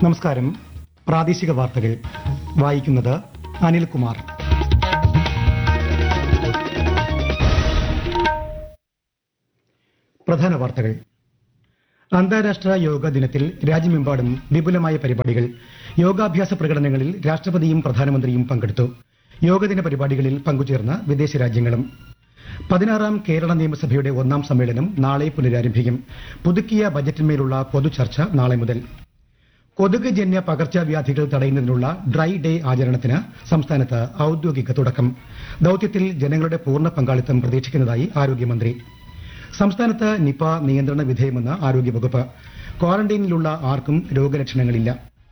നമസ്കാരം പ്രാദേശിക വാർത്തകൾ വായിക്കുന്നത് അനിൽകുമാർ പ്രധാന വാർത്തകൾ അന്താരാഷ്ട്ര യോഗ ദിനത്തിൽ രാജ്യമെമ്പാടും വിപുലമായ പരിപാടികൾ യോഗാഭ്യാസ പ്രകടനങ്ങളിൽ രാഷ്ട്രപതിയും പ്രധാനമന്ത്രിയും പങ്കെടുത്തു യോഗദിന പരിപാടികളിൽ പങ്കുചേർന്ന വിദേശ രാജ്യങ്ങളും പതിനാറാം കേരള നിയമസഭയുടെ ഒന്നാം സമ്മേളനം നാളെ പുനരാരംഭിക്കും പുതുക്കിയ ബജറ്റിന്മേലുള്ള പൊതുചർച്ച നാളെ മുതൽ കൊതുക് ജന്യ പകർച്ചവ്യാധികൾ തടയുന്നതിനുള്ള ഡ്രൈ ഡേ ആചരണത്തിന് സംസ്ഥാനത്ത് ഔദ്യോഗിക തുടക്കം ദൌത്യത്തിൽ ജനങ്ങളുടെ പൂർണ്ണ പങ്കാളിത്തം പ്രതീക്ഷിക്കുന്നതായി ആരോഗ്യമന്ത്രി സംസ്ഥാനത്ത് നിപ നിയന്ത്രണ വിധേയമെന്ന് ആരോഗ്യവകുപ്പ് ക്വാറന്റൈനിലുള്ള ആർക്കും രോഗലക്ഷണങ്ങളില്ല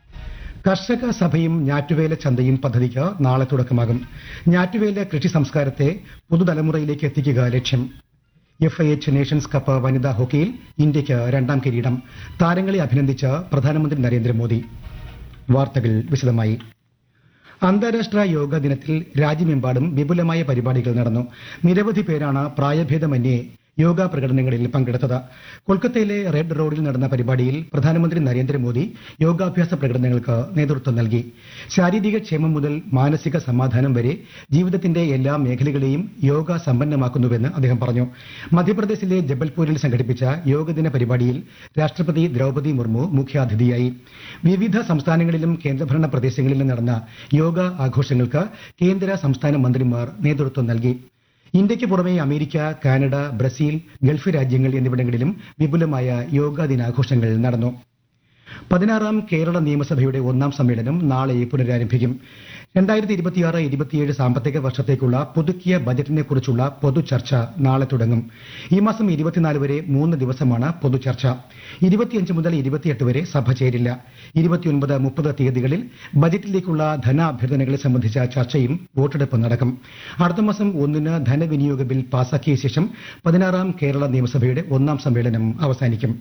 കർഷക സഭയും ഞാറ്റുവേല ചന്തയും പദ്ധതിക്ക് നാളെ തുടക്കമാകും ഞാറ്റുവേല കൃഷി സംസ്കാരത്തെ പുതുതലമുറയിലേക്ക് എത്തിക്കുക ലക്ഷ്യം F I H nations cup വനിതാ ഹോക്കിയിൽ ഇന്ത്യയ്ക്ക് രണ്ടാം കിരീടം താരങ്ങളെ അഭിനന്ദിച്ച് പ്രധാനമന്ത്രി നരേന്ദ്രമോദി വാർത്തകൾ വിശദമായി അന്താരാഷ്ട്ര യോഗ ദിനത്തിൽ രാജ്യമെമ്പാടും വിപുലമായ പരിപാടികൾ നടന്നു നിരവധി പേരാണ് പ്രായഭേദമന്യേ യോഗ പ്രകടനങ്ങളിൽ പങ്കെടുത്തത് കൊൽക്കത്തയിലെ റെഡ് റോഡിൽ നടന്ന പരിപാടിയിൽ പ്രധാനമന്ത്രി നരേന്ദ്രമോദി യോഗാഭ്യാസ പ്രകടനങ്ങൾക്ക് നേതൃത്വം നൽകി ശാരീരിക ക്ഷേമം മുതൽ മാനസിക സമാധാനം വരെ ജീവിതത്തിന്റെ എല്ലാ മേഖലകളെയും യോഗ സമ്പന്നമാക്കുന്നുവെന്ന് അദ്ദേഹം പറഞ്ഞു മധ്യപ്രദേശിലെ ജബൽപൂരിൽ സംഘടിപ്പിച്ച യോഗദിന പരിപാടിയിൽ രാഷ്ട്രപതി ദ്രൌപദി മുർമു മുഖ്യാതിഥിയായി വിവിധ സംസ്ഥാനങ്ങളിലും കേന്ദ്രഭരണ പ്രദേശങ്ങളിലും നടന്ന യോഗ ആഘോഷങ്ങൾക്ക് കേന്ദ്ര സംസ്ഥാന മന്ത്രിമാർ നേതൃത്വം നൽകി ഇന്ത്യയ്ക്ക് പുറമെ അമേരിക്ക കാനഡ ബ്രസീൽ ഗൾഫ് രാജ്യങ്ങൾ എന്നിവിടങ്ങളിലും വിപുലമായ യോഗാ ദിനാഘോഷങ്ങൾ നടന്നു പതിനാറാം കേരള നിയമസഭയുടെ ഒന്നാം സമ്മേളനം നാളെ പുനരാരംഭിക്കും രണ്ടായിരത്തി ഇരുപത്തിയാറ് ഇരുപത്തിയേഴ് സാമ്പത്തിക വർഷത്തേക്കുള്ള പുതുക്കിയ ബജറ്റിനെ കുറിച്ചുള്ള പൊതുചർച്ച നാളെ തുടങ്ങും ഈ മാസം ഇരുപത്തിനാല് വരെ മൂന്ന് ദിവസമാണ് പൊതുചർച്ച ഇരുപത്തിയഞ്ച് മുതൽ ഇരുപത്തിയെട്ട് വരെ സഭ ചേരില്ല ഇരുപത്തിയൊൻപത് മുപ്പത് തീയതികളിൽ ബജറ്റിലേക്കുള്ള ധനാഭ്യർത്ഥനകളെ സംബന്ധിച്ച ചർച്ചയും വോട്ടെടുപ്പ് നടക്കും അടുത്ത മാസം ഒന്നിന് ധനവിനിയോഗ ബിൽ പാസാക്കിയ ശേഷം പതിനാറാം കേരള നിയമസഭയുടെ ഒന്നാം സമ്മേളനം അവസാനിക്കും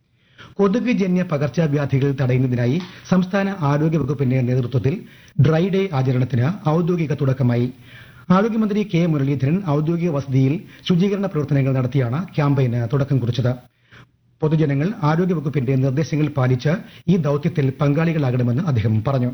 കൊതുക് ജന്യ പകർച്ചവ്യാധികൾ തടയുന്നതിനായി സംസ്ഥാന ആരോഗ്യ വകുപ്പിന്റെ നേതൃത്വത്തിൽ ഡ്രൈ ഡേ ആചരണത്തിന് ഔദ്യോഗിക തുടക്കമായി ആരോഗ്യമന്ത്രി കെ മുരളീധരൻ ഔദ്യോഗിക വസതിയിൽ ശുചീകരണ പ്രവർത്തനങ്ങൾ നടത്തിയാണ് ക്യാമ്പയിന് തുടക്കം കുറിച്ചത് പൊതുജനങ്ങൾ ആരോഗ്യവകുപ്പിന്റെ നിർദ്ദേശങ്ങൾ പാലിച്ച് ഈ ദൌത്യത്തിൽ പങ്കാളികളാകണമെന്ന് അദ്ദേഹം പറഞ്ഞു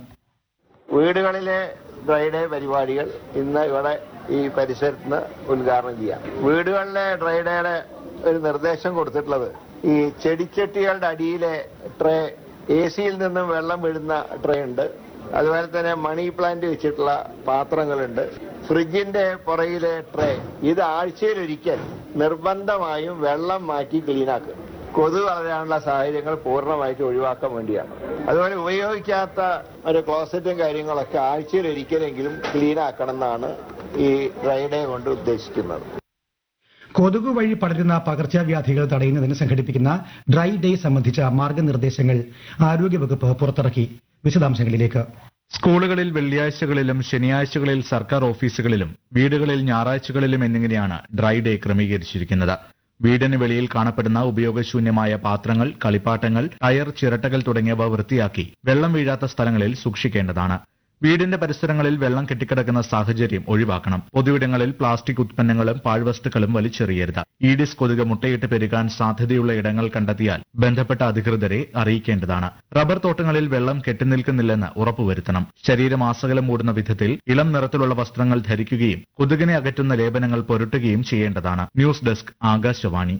വീടുകളിലെ ഡ്രൈ ഡേ പരിപാടികൾ ഇന്ന് ഇവിടെ ഈ പരിസരത്ത് നിന്ന് ഉദ്ഘാടനം ചെയ്യാം വീടുകളിലെ ഡ്രൈ ഡേയുടെ ഒരു നിർദ്ദേശം കൊടുത്തിട്ടുള്ളത് ഈ ചെടിച്ചട്ടികളുടെ അടിയിലെ ട്രേ എ സിയിൽ നിന്നും വെള്ളം വീഴുന്ന ട്രേ ഉണ്ട് അതുപോലെ തന്നെ മണി പ്ലാന്റ് വെച്ചിട്ടുള്ള പാത്രങ്ങളുണ്ട് ഫ്രിഡ്ജിന്റെ പുറകിലെ ട്രേ ഇത് ആഴ്ചയിലൊരിക്കൽ നിർബന്ധമായും വെള്ളം മാറ്റി ക്ലീനാക്കുക കൊതു വളരാനുള്ള സാഹചര്യങ്ങൾ പൂർണ്ണമായിട്ട് ഒഴിവാക്കാൻ വേണ്ടിയാണ് അതുപോലെ ഉപയോഗിക്കാത്ത ഒരു ക്ലോസറ്റും കാര്യങ്ങളൊക്കെ ആഴ്ചയിൽ ഒരിക്കലെങ്കിലും ക്ലീൻ ആക്കണം എന്നാണ് ഈ ഡ്രൈ ഡേ കൊണ്ട് ഉദ്ദേശിക്കുന്നത് കൊതുക് വഴി പടരുന്ന പകർച്ചവ്യാധികൾ തടയുന്നതിന് സംഘടിപ്പിക്കുന്ന ഡ്രൈ ഡേ സംബന്ധിച്ച മാർഗനിർദ്ദേശങ്ങൾ ആരോഗ്യവകുപ്പ് പുറത്തിറക്കി വിശദാംശങ്ങളിലേക്ക് സ്കൂളുകളിൽ വെള്ളിയാഴ്ചകളിലും ശനിയാഴ്ചകളിൽ സർക്കാർ ഓഫീസുകളിലും വീടുകളിൽ ഞായറാഴ്ചകളിലും എന്നിങ്ങനെയാണ് ഡ്രൈ ഡേ ക്രമീകരിച്ചിരിക്കുന്നത് വീടിന് വെളിയിൽ കാണപ്പെടുന്ന ഉപയോഗശൂന്യമായ പാത്രങ്ങൾ കളിപ്പാട്ടങ്ങൾ ടയർ ചിരട്ടകൾ തുടങ്ങിയവ വൃത്തിയാക്കി വെള്ളം വീഴാത്ത സ്ഥലങ്ങളിൽ സൂക്ഷിക്കേണ്ടതാണ് വീടിന്റെ പരിസരങ്ങളിൽ വെള്ളം കെട്ടിക്കിടക്കുന്ന സാഹചര്യം ഒഴിവാക്കണം പൊതുയിടങ്ങളിൽ പ്ലാസ്റ്റിക് ഉത്പന്നങ്ങളും പാഴ്വസ്തുക്കളും വലിച്ചെറിയരുത് ഈഡിസ് കൊതുക് മുട്ടയിട്ട് പെരുകാൻ സാധ്യതയുള്ള ഇടങ്ങൾ കണ്ടെത്തിയാൽ ബന്ധപ്പെട്ട അധികൃതരെ അറിയിക്കേണ്ടതാണ് റബ്ബർ തോട്ടങ്ങളിൽ വെള്ളം കെട്ടിനിൽക്കുന്നില്ലെന്ന് ഉറപ്പുവരുത്തണം ശരീരമാസകലം മൂടുന്ന വിധത്തിൽ ഇളം നിറത്തിലുള്ള വസ്ത്രങ്ങൾ ധരിക്കുകയും കൊതുകിനെ അകറ്റുന്ന ലേപനങ്ങൾ പുരട്ടുകയും ചെയ്യേണ്ടതാണ് ന്യൂസ് ഡെസ്ക് ആകാശവാണി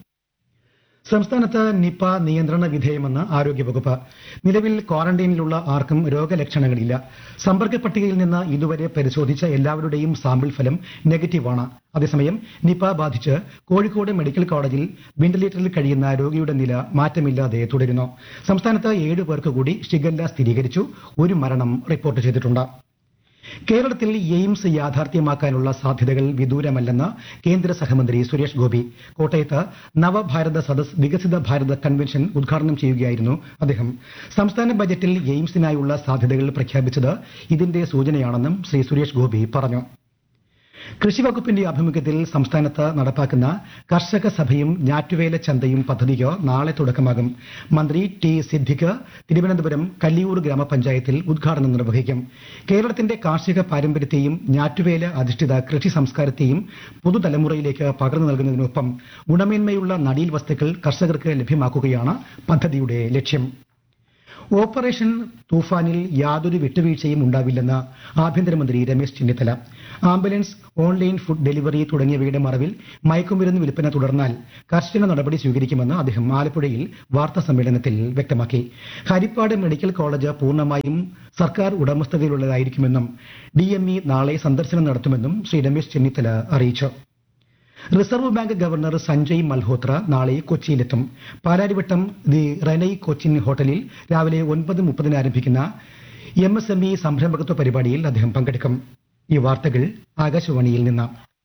സംസ്ഥാനത്ത് നിപ നിയന്ത്രണ വിധേയമെന്ന് ആരോഗ്യവകുപ്പ് നിലവിൽ ക്വാറന്റൈനിലുള്ള ആർക്കും രോഗലക്ഷണങ്ങളില്ല സമ്പർക്ക പട്ടികയിൽ നിന്ന് ഇതുവരെ പരിശോധിച്ച എല്ലാവരുടെയും സാമ്പിൾ ഫലം നെഗറ്റീവാണ് അതേസമയം നിപ ബാധിച്ച് കോഴിക്കോട് മെഡിക്കൽ കോളേജിൽ വെന്റിലേറ്ററിൽ കഴിയുന്ന രോഗിയുടെ നില മാറ്റമില്ലാതെ തുടരുന്നു സംസ്ഥാനത്ത് ഏഴ് പേർക്ക് കൂടി ഷിഗല്ല സ്ഥിരീകരിച്ചു ഒരു മരണം റിപ്പോർട്ട് ചെയ്തിട്ടുണ്ട് കേരളത്തിൽ എയിംസ് യാഥാർത്ഥ്യമാക്കാനുള്ള സാധ്യതകൾ വിദൂരമല്ലെന്ന് കേന്ദ്ര സഹമന്ത്രി സുരേഷ് ഗോപി കോട്ടയത്ത് നവഭാരത സദസ് വികസിത ഭാരത കൺവെൻഷൻ ഉദ്ഘാടനം ചെയ്യുകയായിരുന്നു അദ്ദേഹം സംസ്ഥാന ബജറ്റിൽ എയിംസിനായുള്ള സാധ്യതകൾ പ്രഖ്യാപിച്ചത് ഇതിന്റെ സൂചനയാണെന്നും ശ്രീ സുരേഷ് ഗോപി പറഞ്ഞു കൃഷി വകുപ്പിന്റെ ആഭിമുഖ്യത്തിൽ സംസ്ഥാനത്ത് നടപ്പാക്കുന്ന കർഷക സഭയും ഞാറ്റുവേല ചന്തയും പദ്ധതിക്ക് നാളെ തുടക്കമാകും മന്ത്രി ടി സിദ്ദിഖ് തിരുവനന്തപുരം കല്ലിയൂർ ഗ്രാമപഞ്ചായത്തിൽ ഉദ്ഘാടനം നിർവഹിക്കും കേരളത്തിന്റെ കാർഷിക പാരമ്പര്യത്തെയും ഞാറ്റുവേല അധിഷ്ഠിത കൃഷി സംസ്കാരത്തെയും പുതുതലമുറയിലേക്ക് പകർന്നു നൽകുന്നതിനൊപ്പം ഗുണമേന്മയുള്ള നടീൽ വസ്തുക്കൾ കർഷകർക്ക് ലഭ്യമാക്കുകയാണ് പദ്ധതിയുടെ ലക്ഷ്യം ഓപ്പറേഷൻ തൂഫാനിൽ യാതൊരു വിട്ടുവീഴ്ചയും ഉണ്ടാവില്ലെന്ന് ആഭ്യന്തരമന്ത്രി Ramesh Chennithala ambulance online food delivery തുടങ്ങിയവയുടെ മറവിൽ മയക്കുമരുന്ന് വിൽപ്പന തുടർന്നാൽ കർശന നടപടി സ്വീകരിക്കുമെന്ന് അദ്ദേഹം ആലപ്പുഴയിൽ വാർത്താ സമ്മേളനത്തിൽ വ്യക്തമാക്കി ഹരിപ്പാട് മെഡിക്കൽ കോളേജ് പൂർണ്ണമായും സർക്കാർ ഉടമസ്ഥതയിലുള്ളതായിരിക്കുമെന്നും ഡിഎംഇ നാളെ സന്ദർശനം നടത്തുമെന്നും ശ്രീ രമേശ് ചെന്നിത്തല അറിയിച്ചു reserve bank governor Sanjay Malhotra നാളെ കൊച്ചിയിലെത്തും പാലാരിവട്ടം ദി റെനൈ കൊച്ചിൻ ഹോട്ടലിൽ രാവിലെ ഒൻപത് മുപ്പതിന് ആരംഭിക്കുന്ന എം എസ് എം ഇ സംരംഭകത്വ പരിപാടിയിൽ അദ്ദേഹം പങ്കെടുക്കും ഈ വാർത്തകൾ ആകാശവാണിയിൽ നിന്ന്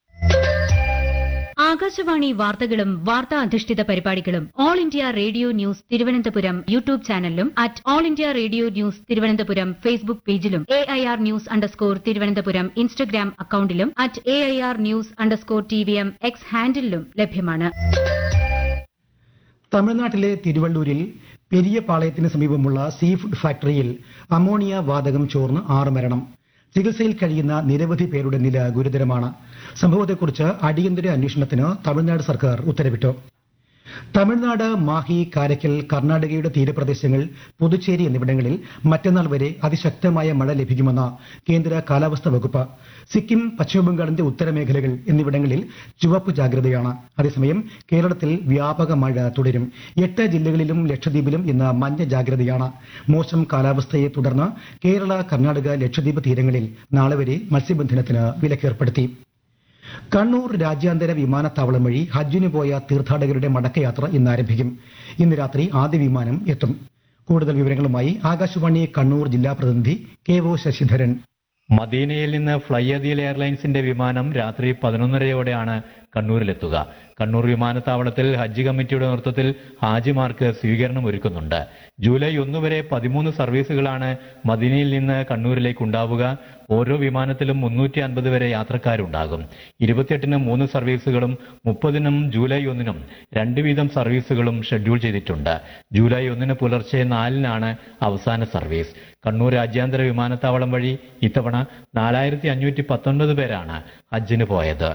ആകാശവാണി വാർത്തകളും വാർത്താ അധിഷ്ഠിത പരിപാടികളും all India radio news Thiruvananthapuram YouTube ചാനലിലും at all India radio news Thiruvananthapuram Facebook പേജിലും A I R news underscore Thiruvananthapuram Instagram അക്കൌണ്ടിലും at A I R news underscore T V M X ഹാൻഡിലും ലഭ്യമാണ് തമിഴ്നാട്ടിലെ തിരുവള്ളൂരിൽ പെരിയ പാളയത്തിന് സമീപമുള്ള സീ ഫുഡ് ഫാക്ടറിയിൽ അമോണിയ വാതകം ചോർന്ന് ആറ് മരണം ചികിത്സയിൽ കഴിയുന്ന നിരവധി പേരുടെ നില ഗുരുതരമാണ് സംഭവത്തെക്കുറിച്ച് അടിയന്തര അന്വേഷണത്തിന് തമിഴ്നാട് സർക്കാർ ഉത്തരവിട്ടു തമിഴ്നാട് മാഹി കാരയ്ക്കൽ കർണാടകയുടെ തീരപ്രദേശങ്ങൾ പുതുച്ചേരി എന്നിവിടങ്ങളിൽ മറ്റന്നാൾ വരെ അതിശക്തമായ മഴ ലഭിക്കുമെന്ന് കേന്ദ്ര കാലാവസ്ഥാ വകുപ്പ് സിക്കിം പശ്ചിമബംഗാളിന്റെ ഉത്തരമേഖലകൾ എന്നിവിടങ്ങളിൽ ചുവപ്പ് ജാഗ്രതയാണ് അതേസമയം കേരളത്തിൽ വ്യാപക മഴ തുടരും എട്ട് ജില്ലകളിലും ലക്ഷദ്വീപിലും ഇന്ന് മഞ്ഞ ജാഗ്രതയാണ് മോശം കാലാവസ്ഥയെ തുടർന്ന് കേരള കർണാടക ലക്ഷദ്വീപ് തീരങ്ങളിൽ നാളെ വരെ മത്സ്യബന്ധനത്തിന് വിലക്കേർപ്പെടുത്തി കണ്ണൂർ രാജ്യാന്തര വിമാനത്താവളം വഴി ഹജ്ജിന് പോയ തീർത്ഥാടകരുടെ മടക്കയാത്ര ഇന്ന് ആരംഭിക്കും ഇന്ന് രാത്രി ആദ്യ വിമാനം എത്തും കൂടുതൽ വിവരങ്ങളുമായി ആകാശവാണി കണ്ണൂർ ജില്ലാ പ്രതിനിധി കെ ഒ ശശിധരൻ മദീനയിൽ നിന്ന് ഫ്ലൈ അദീൽ എയർലൈൻസിന്റെ വിമാനം രാത്രി പതിനൊന്നരയോടെയാണ് കണ്ണൂരിലെത്തുക കണ്ണൂർ വിമാനത്താവളത്തിൽ ഹജ്ജ് കമ്മിറ്റിയുടെ നേതൃത്വത്തിൽ ഹാജിമാർക്ക് സ്വീകരണം ഒരുക്കുന്നുണ്ട് ജൂലൈ ഒന്ന് വരെ പതിമൂന്ന് സർവീസുകളാണ് മദീനയിൽ നിന്ന് കണ്ണൂരിലേക്ക് ഉണ്ടാവുക ഓരോ വിമാനത്തിലും മുന്നൂറ്റി അൻപത് വരെ യാത്രക്കാരുണ്ടാകും ഇരുപത്തിയെട്ടിന് മൂന്ന് സർവീസുകളും മുപ്പതിനും ജൂലൈ ഒന്നിനും രണ്ട് വീതം സർവീസുകളും ഷെഡ്യൂൾ ചെയ്തിട്ടുണ്ട് ജൂലൈ ഒന്നിന് പുലർച്ചെ നാലിനാണ് അവസാന സർവീസ് കണ്ണൂർ രാജ്യാന്തര വിമാനത്താവളം വഴി ഇത്തവണ നാലായിരത്തി അഞ്ഞൂറ്റി പത്തൊൻപത് പേരാണ് ഹജ്ജിന് പോയത്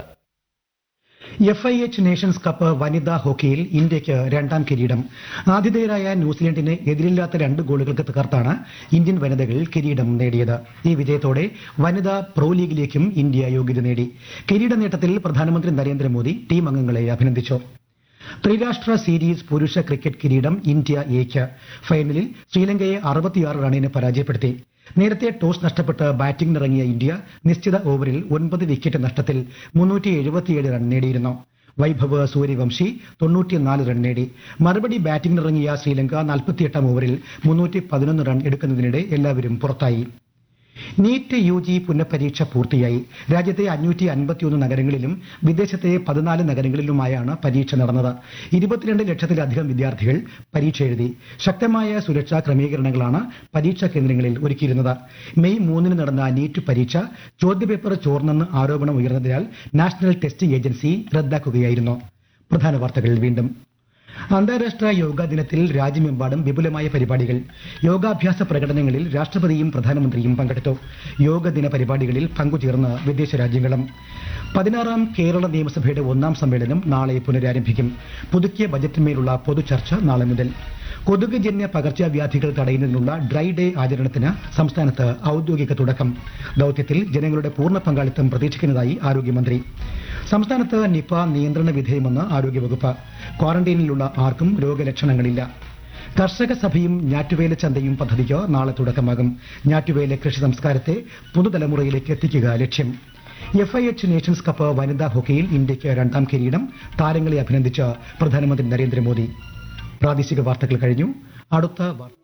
F I H nations cup വനിതാ ഹോക്കിയിൽ ഇന്ത്യയ്ക്ക് രണ്ടാം കിരീടം ആതിഥേയരായ ന്യൂസിലൻഡിനെ എതിരില്ലാത്ത രണ്ട് ഗോളുകൾക്ക് തകർത്താണ് ഇന്ത്യൻ വനിതകൾ കിരീടം നേടിയത് ഈ വിജയത്തോടെ വനിതാ പ്രോ ലീഗിലേക്കും ഇന്ത്യ യോഗ്യത നേടി കിരീട നേട്ടത്തിൽ പ്രധാനമന്ത്രി നരേന്ദ്രമോദി ടീം അംഗങ്ങളെ അഭിനന്ദിച്ചു ത്രിരാഷ്ട്ര സീരീസ് പുരുഷ ക്രിക്കറ്റ് കിരീടം ഇന്ത്യ എക്ക് ഫൈനലിൽ ശ്രീലങ്കയെ അറുപത്തിയാറ് റണ്ണിന് പരാജയപ്പെടുത്തി നേരത്തെ ടോസ് നഷ്ടപ്പെട്ട് ബാറ്റിംഗിനിറങ്ങിയ ഇന്ത്യ നിശ്ചിത ഓവറിൽ ഒൻപത് വിക്കറ്റ് നഷ്ടത്തിൽ മുന്നൂറ്റി എഴുപത്തിയേഴ് റൺ നേടിയിരുന്നു വൈഭവ് സൂര്യവംശി തൊണ്ണൂറ്റിനാല് റൺ നേടി മറുപടി ബാറ്റിംഗിനിറങ്ങിയ ശ്രീലങ്ക നാൽപ്പത്തിയെട്ടാം ഓവറിൽ മുന്നൂറ്റി പതിനൊന്ന് റൺ എടുക്കുന്നതിനിടെ എല്ലാവരും പുറത്തായി നീറ്റ് യു ജി പുനഃപരീക്ഷ പൂർത്തിയായി രാജ്യത്തെ അഞ്ഞൂറ്റി അൻപത്തിയൊന്ന് നഗരങ്ങളിലും വിദേശത്തെ പതിനാല് നഗരങ്ങളിലുമായാണ് പരീക്ഷ നടന്നത് ഇരുപത്തിരണ്ട് ലക്ഷത്തിലധികം വിദ്യാർത്ഥികൾ പരീക്ഷ എഴുതി ശക്തമായ സുരക്ഷാ ക്രമീകരണങ്ങളാണ് പരീക്ഷാ കേന്ദ്രങ്ങളിൽ ഒരുക്കിയിരുന്നത് മെയ് മൂന്നിന് നടന്ന നീറ്റ് പരീക്ഷ ചോദ്യപേപ്പർ ചോർന്നെന്ന് ആരോപണം ഉയർന്നതിനാൽ നാഷണൽ ടെസ്റ്റിംഗ് ഏജൻസി റദ്ദാക്കുകയായിരുന്നു പ്രധാന വാർത്തകൾ വീണ്ടും അന്താരാഷ്ട്ര യോഗാ ദിനത്തിൽ രാജ്യമെമ്പാടും വിപുലമായ പരിപാടികൾ യോഗാഭ്യാസ പ്രകടനങ്ങളിൽ രാഷ്ട്രപതിയും പ്രധാനമന്ത്രിയും പങ്കെടുത്തു യോഗ ദിന പരിപാടികളിൽ പങ്കുചേർന്ന് വിദേശ രാജ്യങ്ങളും പതിനാറാം കേരള നിയമസഭയുടെ ഒന്നാം സമ്മേളനം നാളെ പുനരാരംഭിക്കും പുതുക്കിയ ബജറ്റിന്മേലുള്ള പൊതുചർച്ച നാളെ മുതൽ കൊതുക് ജന്യ പകർച്ചവ്യാധികൾ തടയുന്നതിനുള്ള ഡ്രൈ ഡേ ആചരണത്തിന് സംസ്ഥാനത്ത് ഔദ്യോഗിക തുടക്കം ദൌത്യത്തിൽ ജനങ്ങളുടെ പൂർണ്ണ പങ്കാളിത്തം പ്രതീക്ഷിക്കുന്നതായി ആരോഗ്യമന്ത്രി സംസ്ഥാനത്ത് നിപ നിയന്ത്രണ വിധേയമെന്ന് ആരോഗ്യവകുപ്പ് ക്വാറന്റൈനിലുള്ള ആർക്കും രോഗലക്ഷണങ്ങളില്ല കർഷക സഭയും ഞാറ്റുവേല ചന്തയും പദ്ധതിക്ക് നാളെ തുടക്കമാകും ഞാറ്റുവേല കൃഷി സംസ്കാരത്തെ പുതുതലമുറയിലേക്ക് എത്തിക്കുക ലക്ഷ്യം F I H nations cup വനിതാ ഹോക്കിയിൽ ഇന്ത്യയ്ക്ക് രണ്ടാം കിരീടം താരങ്ങളെ അഭിനന്ദിച്ച് പ്രധാനമന്ത്രി നരേന്ദ്രമോദി പ്രാദേശിക വാർത്തകൾ കഴിഞ്ഞു അടുത്ത വാർത്ത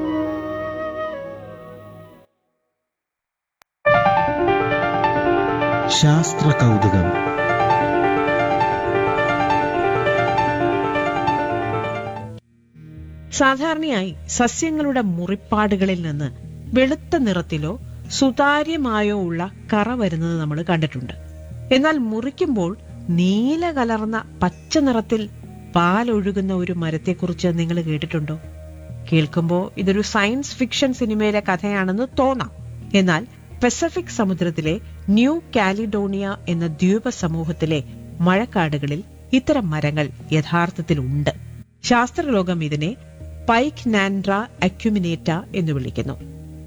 ശാസ്ത്ര കൗതുകം സാധാരണയായി സസ്യങ്ങളുടെ മുറിപ്പാടുകളിൽ നിന്ന് വെളുത്ത നിറത്തിലോ സുതാര്യമായോ ഉള്ള കറ വരുന്നത് നമ്മൾ കണ്ടിട്ടുണ്ട് എന്നാൽ മുറിക്കുമ്പോൾ നീല കലർന്ന പച്ച നിറത്തിൽ പാലൊഴുകുന്ന ഒരു മരത്തെക്കുറിച്ച് നിങ്ങൾ കേട്ടിട്ടുണ്ടോ കേൾക്കുമ്പോൾ ഇതൊരു സയൻസ് ഫിക്ഷൻ സിനിമയിലെ കഥയാണെന്ന് തോന്നാം എന്നാൽ പസഫിക് സമുദ്രത്തിലെ ന്യൂ കാലിഡോണിയ എന്ന ദ്വീപ സമൂഹത്തിലെ മഴക്കാടുകളിൽ ഇത്തരം മരങ്ങൾ യഥാർത്ഥത്തിൽ ഉണ്ട് ശാസ്ത്രലോകം ഇതിനെ പൈക്ക് നാൻഡ്ര അക്യുമിനേറ്റ എന്ന് വിളിക്കുന്നു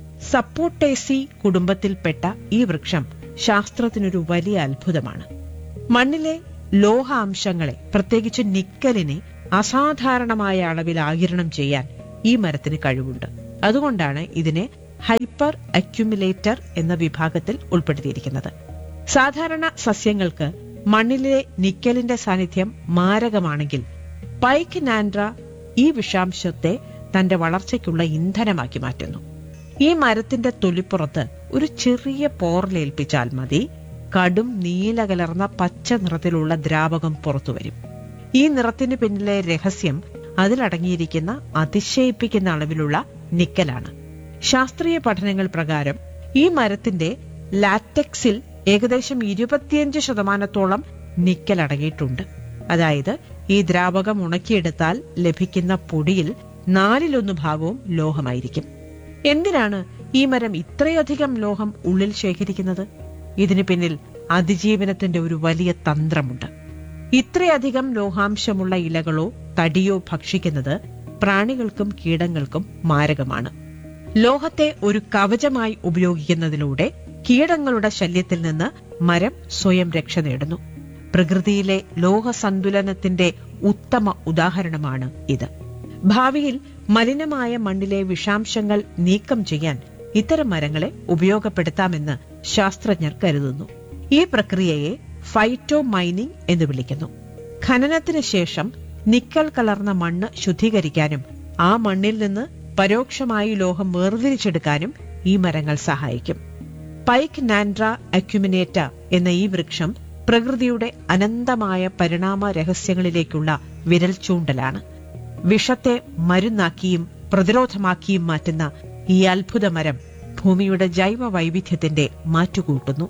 സപ്പോട്ടേസി കുടുംബത്തിൽപ്പെട്ട ഈ വൃക്ഷം ശാസ്ത്രത്തിനൊരു വലിയ അത്ഭുതമാണ് മണ്ണിലെ ലോഹാംശങ്ങളെ പ്രത്യേകിച്ച് നിക്കലിനെ അസാധാരണമായ അളവിൽ ആകിരണം ചെയ്യാൻ ഈ മരത്തിന് കഴിവുണ്ട് അതുകൊണ്ടാണ് ഇതിനെ ഹൈപ്പർ അക്യുമുലേറ്റർ എന്ന വിഭാഗത്തിൽ ഉൾപ്പെടുത്തിയിരിക്കുന്നത് സാധാരണ സസ്യങ്ങൾക്ക് മണ്ണിലെ നിക്കലിന്റെ സാന്നിധ്യം മാരകമാണെങ്കിൽ പൈക്ക് നാൻഡ്ര ഈ വിഷാംശത്തെ തന്റെ വളർച്ചയ്ക്കുള്ള ഇന്ധനമാക്കി മാറ്റുന്നു ഈ മരത്തിന്റെ തൊലിപ്പുറത്ത് ഒരു ചെറിയ പോറലേൽപ്പിച്ചാൽ മതി കടും നീല കലർന്ന പച്ച നിറത്തിലുള്ള ദ്രാവകം പുറത്തുവരും ഈ നിറത്തിന് പിന്നിലെ രഹസ്യം അതിലടങ്ങിയിരിക്കുന്ന അതിശയിപ്പിക്കുന്ന അളവിലുള്ള നിക്കലാണ് ശാസ്ത്രീയ പഠനങ്ങൾ പ്രകാരം ഈ മരത്തിന്റെ ലാറ്റക്സിൽ ഏകദേശം ഇരുപത്തിയഞ്ച് ശതമാനത്തോളം നിക്കൽ അടങ്ങിയിട്ടുണ്ട് അതായത് ഈ ദ്രാവകം ഉണക്കിയെടുത്താൽ ലഭിക്കുന്ന പൊടിയിൽ നാലിലൊന്ന് ഭാഗവും ലോഹമായിരിക്കും എന്തിനാണ് ഈ മരം ഇത്രയധികം ലോഹം ഉള്ളിൽ ശേഖരിക്കുന്നത് ഇതിന് പിന്നിൽ അതിജീവനത്തിന്റെ ഒരു വലിയ തന്ത്രമുണ്ട് ഇത്രയധികം ലോഹാംശമുള്ള ഇലകളോ തടിയോ ഭക്ഷിക്കുന്നത് പ്രാണികൾക്കും കീടങ്ങൾക്കും മാരകമാണ് ലോഹത്തെ ഒരു കവചമായി ഉപയോഗിക്കുന്നതിലൂടെ കീടങ്ങളുടെ ശല്യത്തിൽ നിന്ന് മരം സ്വയം രക്ഷ നേടുന്നു പ്രകൃതിയിലെ ലോഹസന്തുലനത്തിന്റെ ഉത്തമ ഉദാഹരണമാണ് ഇത് ഭാവിയിൽ മലിനമായ മണ്ണിലെ വിഷാംശങ്ങൾ നീക്കം ചെയ്യാൻ ഇത്തരം മരങ്ങളെ ഉപയോഗപ്പെടുത്താമെന്ന് ശാസ്ത്രജ്ഞർ കരുതുന്നു ഈ പ്രക്രിയയെ ഫൈറ്റോ മൈനിംഗ് എന്ന് വിളിക്കുന്നു ഖനനത്തിന് ശേഷം നിക്കൽ കലർന്ന മണ്ണ് ശുദ്ധീകരിക്കാനും ആ മണ്ണിൽ നിന്ന് പരോക്ഷമായി ലോഹം വേർതിരിച്ചെടുക്കാനും ഈ മരങ്ങൾ സഹായിക്കും പൈക്ക് നാൻഡ്ര അക്യുമിനേറ്റ എന്ന ഈ വൃക്ഷം പ്രകൃതിയുടെ അനന്തമായ പരിണാമ രഹസ്യങ്ങളിലേക്കുള്ള വിരൽ ചൂണ്ടലാണ് വിഷത്തെ മരുന്നാക്കിയും പ്രതിരോധമാക്കിയും മാറ്റുന്ന ഈ അത്ഭുത മരം ഭൂമിയുടെ ജൈവ വൈവിധ്യത്തിന്റെ മാറ്റുകൂട്ടുന്നു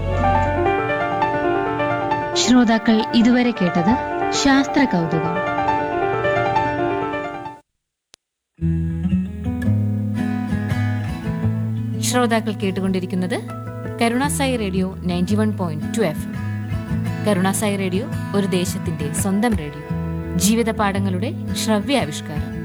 ശ്രോതാക്കൾ ഇതുവരെ കേട്ടത് ശാസ്ത്ര കൗതുകം ശ്രോതാക്കൾ കേട്ടുകൊണ്ടിരിക്കുന്നത് Karunasai radio ninety one point two F Karunasai radio ഒരു ദേശത്തിന്റെ സ്വന്തം റേഡിയോ ജീവിത പാഠങ്ങളുടെ ശ്രവ്യാവിഷ്കാരം